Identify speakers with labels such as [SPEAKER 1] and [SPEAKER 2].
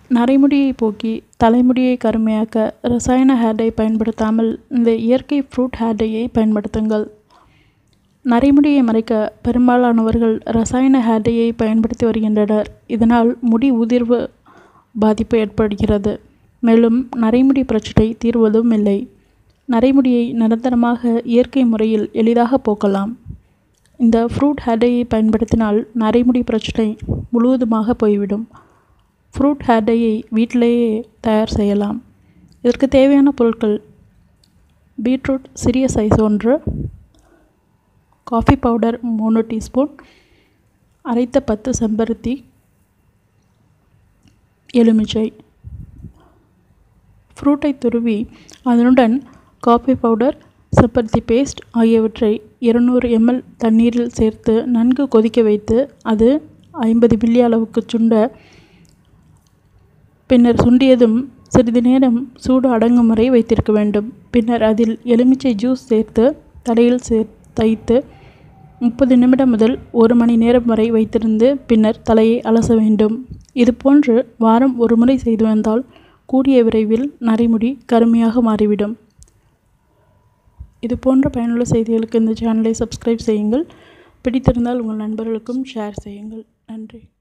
[SPEAKER 1] நரைமுடியை போக்கி தலைமுடியை கருமையாக்க ரசாயன ஹேர் டை பயன்படுத்தாமல் இந்த இயற்கை ஃப்ரூட் ஹேர் டையை பயன்படுத்துங்கள் நரைமுடியை மறைக்க பெரும்பாலானவர்கள் ரசாயன ஹேர் டையை பயன்படுத்தி வருகின்றனர் இதனால் முடி உதிர்வு பாதிப்பு ஏற்படுகிறது மேலும் நரைமுடி பிரச்சனை தீர்வதும் இல்லை நரைமுடியை நிரந்தரமாக இயற்கை முறையில் எளிதாக போக்கலாம் இந்த ஃப்ரூட் ஹேர் டையை பயன்படுத்தினால் நரைமுடி பிரச்சனை முழுவதுமாக போய்விடும் ஃப்ரூட் ஹேர் டையை வீட்டிலேயே தயார் செய்யலாம் இதற்கு தேவையான பொருட்கள் பீட்ரூட் சிறிய சைஸ் ஒன்று காஃபி பவுடர் மூணு டீஸ்பூன் அரைத்த பத்து செம்பருத்தி எலுமிச்சை ஃப்ரூட்டை துருவி அதனுடன் காஃபி பவுடர் செம்பருத்தி பேஸ்ட் ஆகியவற்றை இருநூறு எம்எல் தண்ணீரில் சேர்த்து நன்கு கொதிக்க வைத்து அது ஐம்பது மில்லி அளவுக்கு சுண்ட பின்னர் சுண்டியதும் சிறிது நேரம் சூடு அடங்கும் வரை வைத்திருக்க வேண்டும் பின்னர் அதில் எலுமிச்சை ஜூஸ் சேர்த்து தலையில் சேர் தைத்து முப்பது நிமிடம் முதல் ஒரு மணி நேரம் வரை வைத்திருந்து பின்னர் தலையை அலச வேண்டும் இதுபோன்று வாரம் ஒரு முறை செய்து வந்தால் கூடிய விரைவில் நரைமுடி கருமையாக மாறிவிடும் இது போன்ற பயனுள்ள செய்திகளுக்கு இந்த சேனலை சப்ஸ்கிரைப் செய்யுங்கள் பிடித்திருந்தால் உங்கள் நண்பர்களுக்கும் ஷேர் செய்யுங்கள் நன்றி